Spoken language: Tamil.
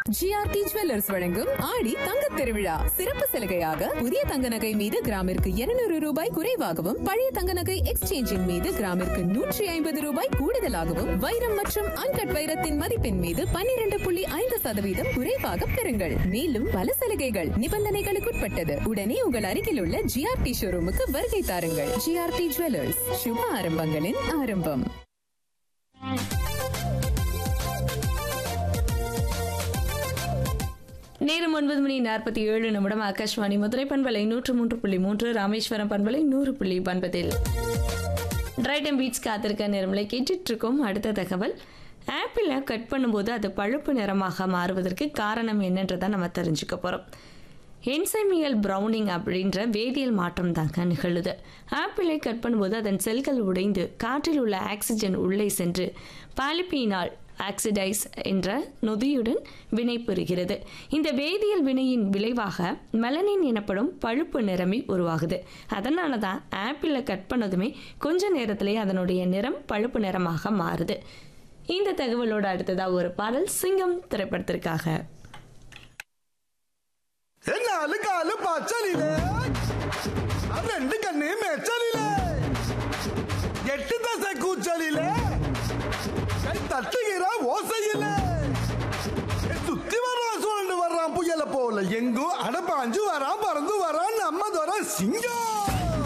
ஜிஆர்டி ஜுவல்லர்ஸ் வழங்கும் ஆடி தங்கத் திருவிழா சிறப்பு சலுகையாக புதிய தங்க நகை மீது கிராமிற்கு 200 ரூபாய் குறைவாகவும் பழைய தங்க நகை எக்ஸ்சேஞ்சின் மீது கிராமிற்கு நூற்றி ஐம்பது ரூபாய் கூடுதலாகவும் வைரம் மற்றும் அன்கட் வைரத்தின் மதிப்பின் மீது 12.5% புள்ளி ஐந்து சதவீதம் குறைவாக பெறுங்கள் மேலும் பல சலுகைகள் நிபந்தனைகளுக்குட்பட்டது உடனே உங்கள் அருகில் உள்ள ஜிஆர்டி ஷோரூமுக்கு வருகை தாருங்கள் ஜிஆர்டி ஜுவல்லர்ஸ் சுப ஆரம்பங்களின் ஆரம்பம் நேரம் ஒன்பது மணி நாற்பத்தி ஏழு நிமிடம் ஆகாஷ்வாணி மதுரை பண்பலை நூற்று மூன்று புள்ளி மூன்று ராமேஸ்வரம் பண்பலை நூறு புள்ளி ஒன்பதில் ட்ரைட்டம் பீச் காத்திருக்க நேரங்களை கேட்டுட்டு இருக்கோம் அடுத்த தகவல் ஆப்பிளை கட் பண்ணும்போது அது பழுப்பு நிறமாக மாறுவதற்கு காரணம் என்னன்றதை நம்ம தெரிஞ்சுக்க போகிறோம் என்சைமியல் ப்ரௌனிங் அப்படின்ற வேதியியல் மாற்றம் தாங்க நிகழுது ஆப்பிளை கட் பண்ணும்போது அதன் செல்கள் உடைந்து காற்றில் உள்ள ஆக்சிஜன் உள்ளே சென்று பாலிப்பீனால் ஆக்சிடைஸ் என்ற நொதியுடன் வினை பெறுகிறது இந்த வேதியியல் வினையின் விளைவாக மெலனின் எனப்படும் பழுப்பு நிறமி உருவாகுது அதனால தான் ஆப்பிளை கட் பண்ணதுமே கொஞ்ச நேரத்திலேயே அதனுடைய நிறம் பழுப்பு நிறமாக மாறுது இந்த தகவலோட அடுத்ததாக ஒரு பாடல் சிங்கம் திரைப்படத்திற்காக നാല് കാല് പച്ചലില് രണ്ട് കണ്ണേ മെച്ചലില് എട്ട് ദശ കൂച്ചലില് കൈ തട്ടുകിற ஓசையில சுத்தி வர்றான் சுழண்டு வர்றான் புயல போல எங்கும் அடப்பாஞ்சு வரான் பறந்து வரான் நம்ம துறை சிங்கம்